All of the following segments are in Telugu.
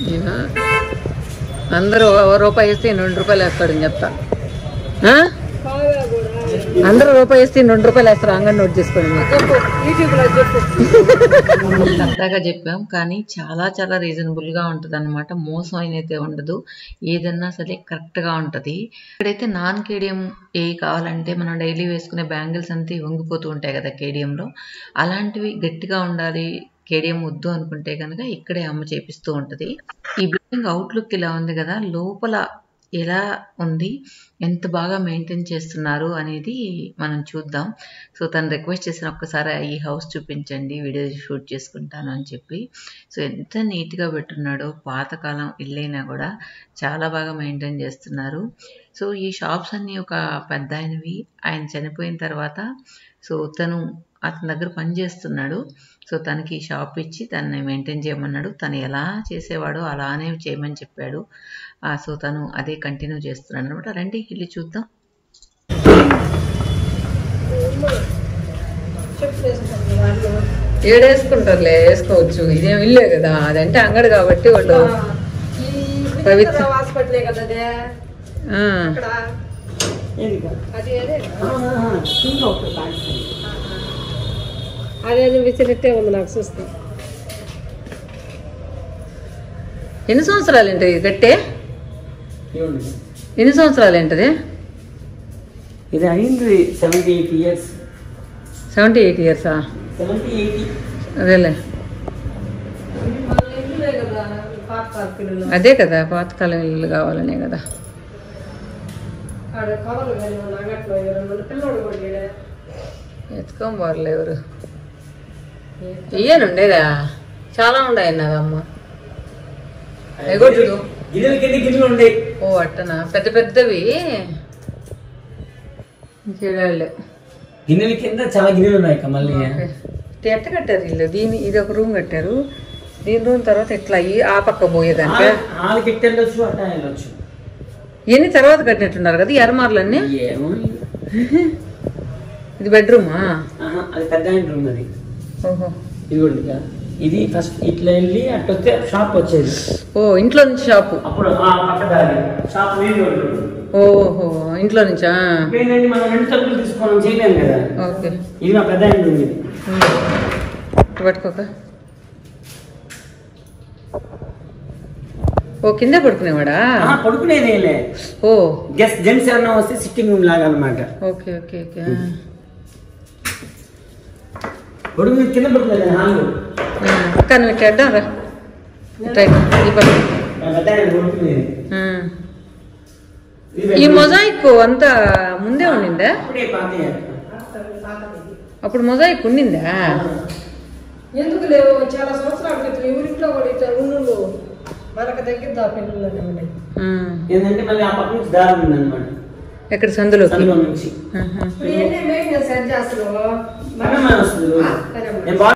ఇక అందరూ ఓ రూపాయి వేస్తే ఈయన రెండు రూపాయలు వేస్తాడని చెప్తా ఆ? అందరూ రూపాయి వేస్తే ఈయన రెండు రూపాయలు వేస్తారు అంగడి నోట్ చేసుకోండి సరదాగా చెప్పాం కానీ చాలా చాలా రీజనబుల్ గా ఉంటది అనమాట మోసం అయితే ఉండదు ఏదన్నా సరే కరెక్ట్ గా ఉంటది ఇక్కడైతే నాన్ కేడియం ఏ కావాలంటే మనం డైలీ వేసుకునే బ్యాంగిల్స్ అంతా వంగిపోతూ ఉంటాయి కదా కేడియం లో అలాంటివి గట్టిగా ఉండాలి కేడియం వద్దు అనుకుంటే కనుక ఇక్కడే అమ్మ చేపిస్తూ ఉంటది ఈ బిల్డింగ్ అవుట్లుక్ ఇలా ఉంది కదా లోపల ఎలా ఉంది ఎంత బాగా మెయింటైన్ చేస్తున్నారు అనేది మనం చూద్దాం సో తను రిక్వెస్ట్ చేసిన ఒక్కసారి ఈ హౌస్ చూపించండి వీడియో షూట్ చేసుకుంటాను అని చెప్పి సో ఎంత నీట్గా పెట్టున్నాడో పాతకాలం ఇల్లైనా కూడా చాలా బాగా మెయింటైన్ చేస్తున్నారు సో ఈ షాప్స్ అన్నీ ఒక పెద్ద ఆయనవి ఆయన చనిపోయిన తర్వాత సో తను అతని దగ్గర పని చేస్తున్నాడు సో తనకి షాప్ ఇచ్చి తనని మెయింటైన్ చేయమన్నాడు తను ఎలా చేసేవాడో అలానే చేయమని చెప్పాడు ఆ, సో తను అదే కంటిన్యూ చేస్తున్నాడు అనమాట రండి ఇల్లు చూద్దాం ఏడేసుకుంటారులే వేసుకోవచ్చు ఇదేం ఇల్లే కదా అదంటే అంగడి కాబట్టి వాళ్ళు పవిత్ర హాస్పిటలే కదా అదే ఆ, అక్కడ అది అదే అదే విసిరిట్టే ఉంది నాకు చూస్తే ఎన్ని సంవత్సరాలు ఏంటది కట్టే ఎన్ని సంవత్సరాలు ఏంటది ఇది అయింది seventy eight years seventy eight ఇయర్సా సెవెంటీ ఎయిటీ అదేలే పాత పార్కులలో అదే కదా పాతకాలం ఇల్లు కావాలనే కదా ఆడ కవలు కానీ ఉన్న అంగట్లో రెండు పిల్లోడు కూడా లేడే. ఎత్తుకొని పోరలే ఎవరు ఇయ్యను ఉండేదా చాలా ఉన్నాయి అమ్మా ఎగో చూడు గిన్నెల కింద గిన్నెలు ఉండే ఓ అట్టనా పెద్ద పెద్దవి ఇంకేళ్ళు గిన్నెల కింద చాలా గిన్నెలు ఉన్నాయి అక్క మళ్ళీ ఎట్ట కట్టారు ఇల్లు దీని ఇది ఒక రూమ్ కట్టారు దీని రూమ్ తర్వాత ఇట్లా ఈ ఆ పక్క పోయేదంటే వాళ్ళకి ఎట్టి వెళ్ళొచ్చు అట్ట వెళ్ళొచ్చు ఇవన్నీ తర్వాత కట్టినట్టున్నారు కదా ఈ అరమార్లన్నీ ఏమో ఇది బెడ్రూమా ఆహా, అది పెద్ద ఆయన రూమ్ అది ఓహో ఇదిగోండి ఇక. ఇది ఫస్ట్ ఇట్లా వెళ్ళి అటు వస్తే షాప్ వచ్చేది ఓ ఇంట్లో నుంచి షాపు అప్పుడు ఆ పక్క దారి షాప్ మెయిన్ రోడ్డు ఓహో ఇంట్లో నుంచా ఏంటంటే మనం రెండు తలుపులు తీసుకోవడం చేయలేము కదా ఓకే ఇది మా పెద్ద ఆయన రూమ్ ఇది ఇటు పట్టుకోక ఓ కింద పడుకునేవాడా ఆహా, పడుకునేదేలే ఓ గెస్ట్ జెంట్స్ ఎవరైనా వస్తే సిట్టింగ్ రూమ్ లాగా అనమాట ఓకే ఓకే ఓకే గొడుగు మీద కింద పడుకునేది హాల్ అక్క నువ్వు ఇట్లా అడ్డం రా ఇట్లా ఈ పక్క మా పెద్ద ఆయన పడుకునేది ఆ. ఇది ఈ మొజాయిక్ అంతా ముందే ఉండిందా అప్పుడే పాతయ్య. అప్పుడు మొజాయిక్ ఉండిందా ఎందుకు లేవు చాలా సంవత్సరాల క్రితం ఊరింట్లో కూడా ఇట్లా ఉండు మనకు దగ్గర పిల్లలు ఉన్నాయి ఆ. ఏంటంటే మళ్ళీ ఆ పక్క నుంచి దారి ఉంది అనమాట ఎక్కడ సందులోకి సందులో నుంచి ఆహా. ఇప్పుడు ఎన్ని మెయింటెనెన్స్ సెట్ చేస్తున్నావు మనమే వస్తుంది రోజు. నేను బాగా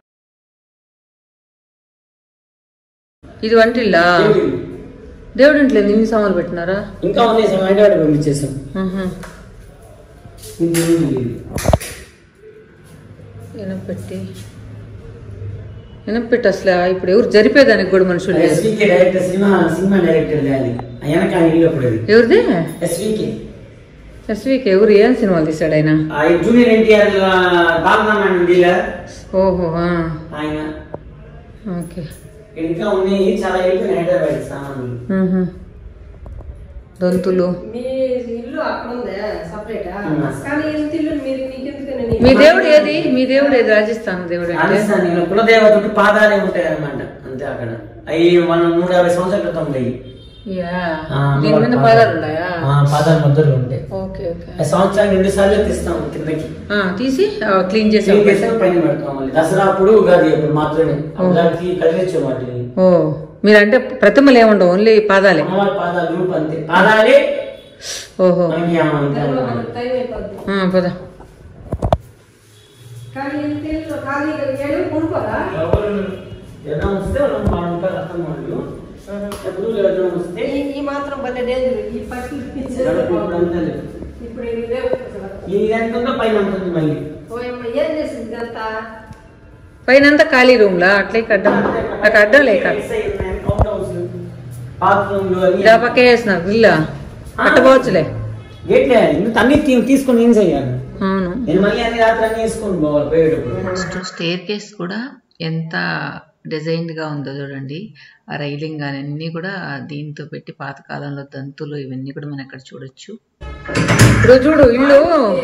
ఇది వంటిల్లా దేవుడి ఇంట్లో ఇన్ని సామాన్లు పెట్టినారా ఇంకా ఉన్నాయి సార్ హైదరాబాద్ పంపించేసాం ఆహా. ఇది ఉంది. ఎనపెట్టి ఎనపెట్టి అసలు ఇప్పుడు ఎవరు జరిపేదానికి కూడా మనుషులు లేరు SVK director cinema cinema director అది వెనక ఆయన ఇల్లు అప్పుడు అది ఎవరిది ఎస్వికే ఎస్వికి ఎవరు ఏం సినిమాలు తీశాడు ఆయన ఆ జూనియర్ ఎన్టీఆర్ బాలనారాయణ డీల ఓహో ఆ. ఆయన ఓకే ఇంకా ఉన్నాయి చాలా వెళ్ళిపోయిన హైదరాబాద్ సామాన్లు మ్మ్హ. దొంతులు మీ ఇల్లు అక్కడ ఉందే సపరేట్ ఉమ్. కానీ ఎంత ఇల్లు మీరు నీకెందుకని మీ దేవుడు ఏది మీ దేవుడు ఏది రాజస్థాన్ దేవుడు అంటే రాజస్థాన్ కులదేవతకి పాదాలే ఉంటాయి అనమాట అంతే అక్కడ అవి మనం నూట యాభై సంవత్సరాల క్రితం ఉంటాయి యా. ఆ, దీని మీద పాదాలు. పాదాలు ఉన్నాయా ఆ, పాదాలు ముద్దలు ఉంటాయి ఓకే ఓకే ఆ సంవత్సరానికి రెండు సార్లు తీస్తాం కిందకి ఆ, తీసి క్లీన్ చేసి క్లీన్ చేసాక పైన పెడతాం మళ్ళీ దసరా అప్పుడు ఉగాది అప్పుడు మాత్రమే అప్పటికి కదిలించాం వాటిని ఓ మీరంటే ప్రతిమలు ఏముండవు ఓన్లీ పాదాలే అమ్మవారి పాదాలు రూప్ అంతే పాదాలే ఓహో మనకి ఆ అంతే అన్నమాట. టైం అయిపోద్ది ఆ, పద కానీ ఎంత ఇల్లు ఖాళీ ఏడు కొనుక్కోరా ఎవరు ఎవరైనా వస్తే వాళ్ళు మా ఉంటారు అర్థం వాళ్ళు ఎప్పుడు ఎవరైనా వస్తే ఈ- ఈ మాత్రం భలే డేంజర్ ఈ పట్టి గడప ఇప్పుడు అంతే లేదు. ఇప్పుడు ఇవి లేవు అసలు. ఈ ఎంత ఉందో పైన ఉంటుంది మళ్ళీ ఓయమ్మ, ఏం చేసింది ఇదంతా పైన ఖాళీ రూమ్ లా అట్లే అడ్డం నాకు అడ్డం లేక అవుట్ హౌస్ బాత్రూమ్లు అన్ని ఇలా పక్కే వేసినారు ఇల్లు కట్టపోవచ్చులే గేట్లే నువ్వు అన్ని తీ- తీసుకొని ఏం చెయ్యాలి అవును నేను మళ్ళీ అన్ని రాత్రి అన్ని వేసుకొని పోవాలి పోయేటప్పుడు నెక్స్ట్ స్టేర్ కేస్ కూడా ఎంత డిజైన్డ్ గా ఉందో చూడండి ఆ రైలింగ్ కానీ అన్ని కూడా దీంతో పెట్టి పాతకాలంలో తంతులు ఇవన్నీ కూడా మనం ఇక్కడ చూడొచ్చు ఇప్పుడు చూడు ఇల్లు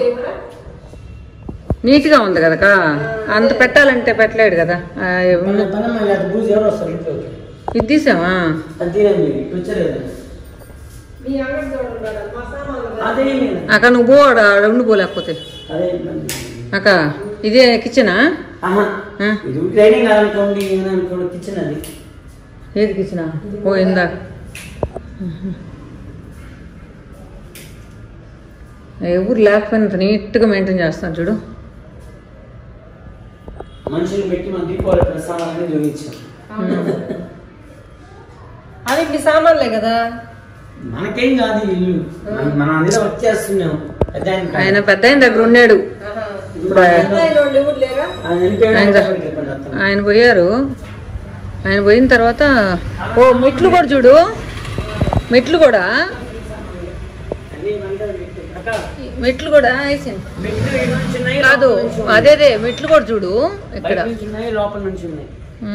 నీట్ గా ఉంది కదా అంత పెట్టాలంటే పెట్టలేడు కదా ఆ, పని- పని అమ్మాయి లేకపోతే బూజు ఎవరు వస్తారు ఇంట్లోకి ఇది తీసామా అది తీరండి ఇటు వచ్చలేదు మీ అంగడి తోడు ఉన్నాడు మా సామాన్లు అదే అక్క నువ్వు పో ఆడ ఆడ ఉండి పోలేకపోతే అదే ఇబ్బంది. అక్క ఇదే కిచెనా ఆహా ఆ? ఇది ట్రైనింగ్ అనుకోండి అనుకోండి కిచెన్ అది ఏది కిచెనా ఓ ఇందా ఎవరు లేకపోయినంత నీట్గా మెయింటైన్ చేస్తాను చూడు మనుషులు పెట్టి మన దీపావళి ప్రసాదాన్ని జోగించాం అది మీ సామాన్లే కదా మనకేం కాదు ఈ ఇల్లు మన- మనం అందరం వచ్చేస్తున్నాం పెద్ద ఆయన కాదు. ఆయన పెద్ద ఆయన దగ్గర ఉన్నాడు ఇప్పుడు ఆయన- పెద్ద ఆయన వాళ్ళు ఎవరు లేరా ఆయన వెళ్ళిపోయాడు, ఆయన- ఎక్కడికి వెళ్ళిపోయాడు అతను. ఆయన పోయారు ఆయన పోయిన తర్వాత ఓ మెట్లు కూడా చూడు మెట్లు కూడా అన్నీ మనకే పెట్టు. అక్క, మెట్లు కూడా వేసింది. మెట్లు ఇటు నుంచి ఉన్నాయి, కాదు లోపల నుంచి ఉన్నాయి. అదే అదే మెట్లు కూడా చూడు ఇక్కడ బయట నుంచి ఉన్నాయి లోపల నుంచి ఉన్నాయి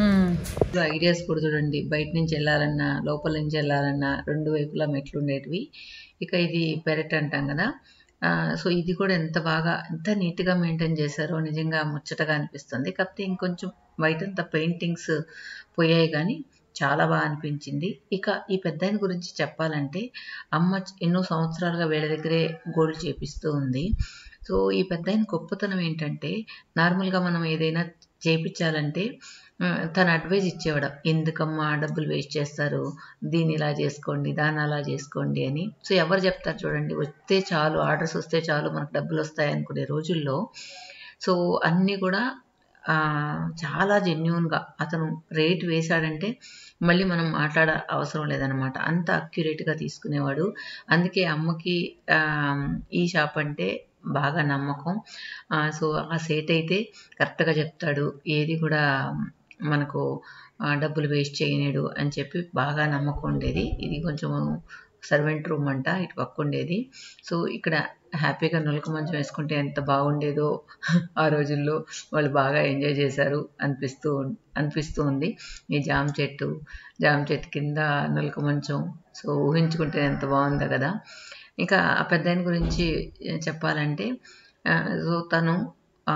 ఐడియాస్ కూడా చూడండి బయట నుంచి వెళ్ళాలన్నా లోపల నుంచి వెళ్ళాలన్నా రెండు వైపులా మెట్లు ఉండేటివి ఇక ఇది పెరట్ అంటాం కదా ఆ, సో ఇది కూడా ఎంత బాగా ఎంత నీట్గా మెయింటైన్ చేశారో నిజంగా ముచ్చటగా అనిపిస్తుంది కాకపోతే ఇంకొంచెం బయటంతా పెయింటింగ్స్ పోయాయి కానీ చాలా బాగా అనిపించింది ఇక ఈ పెద్దాయన గురించి చెప్పాలంటే అమ్మ ఎన్నో సంవత్సరాలుగా వీళ్ళ దగ్గరే గోల్డ్ చేపిస్తూ ఉంది సో ఈ పెద్దాయన గొప్పతనం ఏంటంటే నార్మల్గా మనం ఏదైనా చేపించాలంటే ఆ, తను అడ్వైజ్ ఇచ్చేవాడు ఎందుకమ్మా డబ్బులు వేస్ట్ చేస్తారు దీన్ని ఇలా చేసుకోండి దాన్ని అలా చేసుకోండి అని సో ఎవరు చెప్తారు చూడండి వస్తే చాలు ఆర్డర్స్ వస్తే చాలు మనకు డబ్బులు వస్తాయి అనుకునే రోజుల్లో సో అన్నీ కూడా ఆ, చాలా జెన్యున్గా అతను రేట్ వేశాడంటే మళ్ళీ మనం మాట్లాడ అవసరం లేదనమాట అంత అక్యురేట్గా తీసుకునేవాడు అందుకే అమ్మకి ఆ, ఈ షాప్ అంటే బాగా నమ్మకం ఆ, సో ఆ సేట్ అయితే కరెక్ట్గా చెప్తాడు ఏది కూడా మనకు ఆ, డబ్బులు వేస్ట్ చేయలేడు అని చెప్పి బాగా నమ్మకం ఉండేది ఇది కొంచెం సర్వెంట్ రూమ్ అంట ఇటు పక్క ఉండేది సో ఇక్కడ హ్యాపీగా నులక మంచం వేసుకుంటే ఎంత బాగుండేదో ఆ రోజుల్లో వాళ్ళు బాగా ఎంజాయ్ చేశారు అనిపిస్తూ అనిపిస్తూ ఉంది ఈ జామ చెట్టు జామ చెట్టు కింద నులక మంచం సో ఊహించుకుంటే ఎంత బాగుందో కదా ఇంకా ఆ పెద్ద గురించి చెప్పాలంటే ఆ, సో తను ఆ,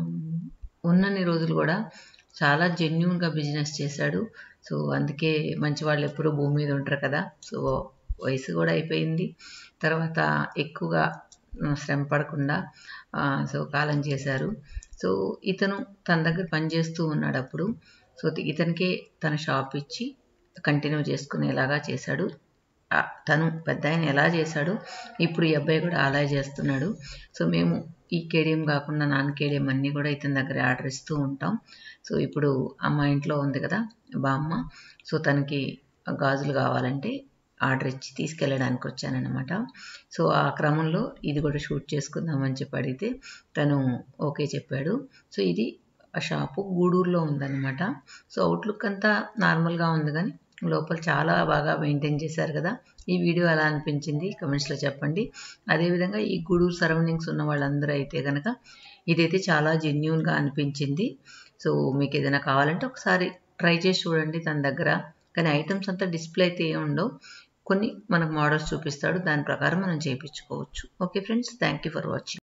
ఉన్నన్ని రోజులు కూడా చాలా జెన్యున్గా బిజినెస్ చేశాడు సో అందుకే మంచి వాళ్ళు ఎప్పుడూ భూమి మీద ఉంటారు కదా సో వయసు కూడా అయిపోయింది తర్వాత ఎక్కువగా ఉమ్, శ్రమ పడకుండా ఆ, సో కాలం చేశారు సో ఇతను తన దగ్గర పనిచేస్తూ ఉన్నాడు అప్పుడు సో ఇతనికే తన షాప్ ఇచ్చి కంటిన్యూ చేసుకునేలాగా చేశాడు ఆ, తను పెద్ద ఆయన ఎలా చేశాడో ఇప్పుడు ఈ అబ్బాయి కూడా అలా చేస్తున్నాడు సో మేము ఈ కేడియం కాకుండా నాన్ కేడియం అన్నీ కూడా ఇతని దగ్గర ఆర్డర్ ఇస్తూ ఉంటాం సో ఇప్పుడు అమ్మ ఇంట్లో ఉంది కదా బామ్మ సో తనకి గాజులు కావాలంటే ఆర్డర్ ఇచ్చి తీసుకెళ్ళడానికి వచ్చానన్నమాట సో ఆ క్రమంలో ఇది కూడా షూట్ చేసుకుందామని చెప్పి అడిగితే తను ఓకే చెప్పాడు సో ఇది ఆ షాపు గూడూరులో ఉందన్నమాట సో అవుట్లుక్ అంతా నార్మల్గా ఉంది కానీ లోపల చాలా బాగా మెయింటైన్ చేశారు కదా ఈ వీడియో ఎలా అనిపించింది కమెంట్స్లో చెప్పండి అదేవిధంగా ఈ గూడూరు సరౌండింగ్స్ ఉన్న వాళ్ళందరూ అయితే కనుక ఇదైతే చాలా జెన్యున్గా అనిపించింది సో మీకు ఏదైనా కావాలంటే ఒకసారి ట్రై చేసి చూడండి తన దగ్గర కానీ ఐటమ్స్ అంతా డిస్ప్లే అయితే ఏమి ఉండవు కొన్ని మనకు మోడల్స్ చూపిస్తాడు దాని ప్రకారం మనం చేయించుకోవచ్చు okay friends thank you for watching